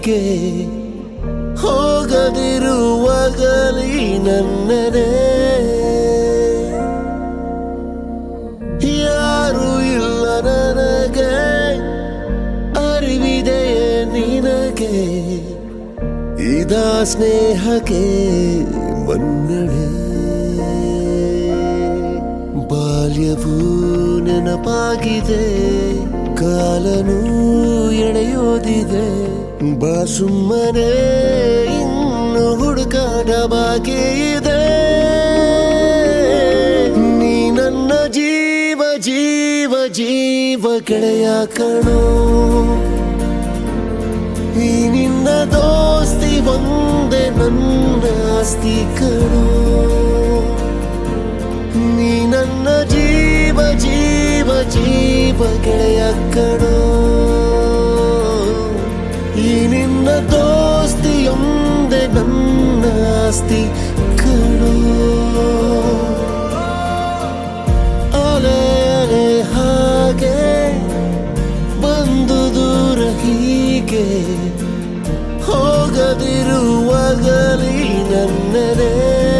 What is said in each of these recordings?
ಹೀಗೆ ಹೋಗದಿರುವಾಗಲಿ ನನ್ನದೇ ಯಾರು ಇಲ್ಲ ನನಗೆ ಅರಿವಿದೆಯೇ ನಿನಗೆ ಇದ ಸ್ನೇಹಕ್ಕೆ ಮನ್ನಣೆ ಬಾಲ್ಯವೂ ನೆನಪಾಗಿದೆ ಕಾಲನೂ ಎಳೆಯೋದಿದೆ ಬಾ ಸುಮ್ಮನೆ ಇನ್ನು ಹುಡುಕಾಟ ಬಾಕಿ ಇದೆ ನೀ ನನ್ನ ಜೀವ ಜೀವ ಜೀವ ಗೆಳೆಯ ಕಣೋ ಈ ನಿನ್ನ ದೋಸ್ತಿ ಒಂದೇ ನನ್ನ ಆಸ್ತಿ ಕಣೋ ನೀ ನನ್ನ ಜೀವ ಜೀವ ಜೀವ ಗೆಳೆಯ ಕಣೋ ಈ ನಿನ್ನ ದೋಸ್ತಿಯೊಂದೇ ನನ್ನ ಆಸ್ತಿ ಕಣೋ ಅಲೆ ಅಲೆ ಹಾಗೆ ಬಂದು ದೂರ ಹೀಗೆ ಹೋಗದಿರುವಾಗಲಿ ನನ್ನದೇ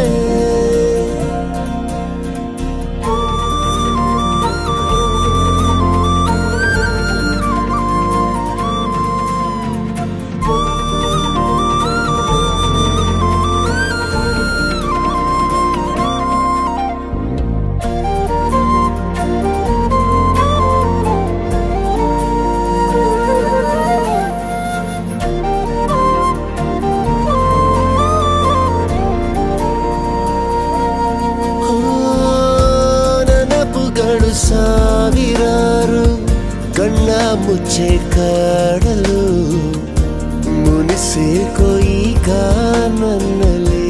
ಆ, ನೆನಪುಗಳು ಸಾವಿರಾರು ಕಣ್ಣ ಮುಚ್ಚೆ ಕಾಡಲು ಮುನಿಸೆ ಕೊಯ್ಕ ನನ್ನಲ್ಲಿ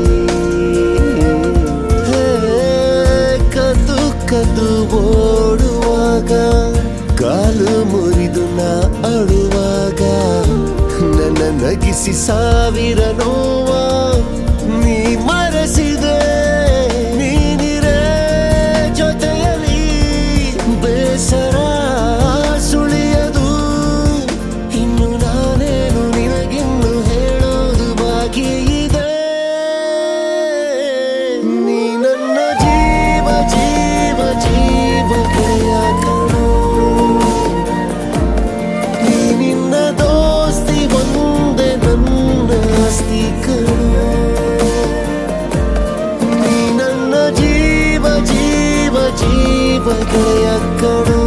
ಹೇ, ಕದ್ದು ಕದ್ದು ಓಡುವಾಗ ಕಾಲು ಮುರಿದು ನಾ ಅಳುವಾಗ ನನ್ನ ನಗಿಸಿ ಸಾವಿರ ನೋವ ನೀ ಮರೆಸಿದೆ ನೀನಿರೇ ಜೊತೆಯಲ್ಲಿ ಬೇಸರ ಸುಳಿಯದು ಇನ್ನು ನಾನೇನು ನಿನಗಿನ್ನು ಹೇಳೋದು ಬಾಕಿ ಇದೆ ನೀ ನನ್ನ ಜೀವ ಜೀವ ಜೀವ ಗೆಳೆಯ ಕಣೋ ಈ ನಿನ್ನ ದೋಸ್ತಿ ಒಂದೇ ನನ್ನ ಆಸ್ತಿ ಕಣೋ ನೀ ನನ್ನ ಜೀವ ಜೀವ ಜೀವ ಗೆಳೆಯ ಕಣೋ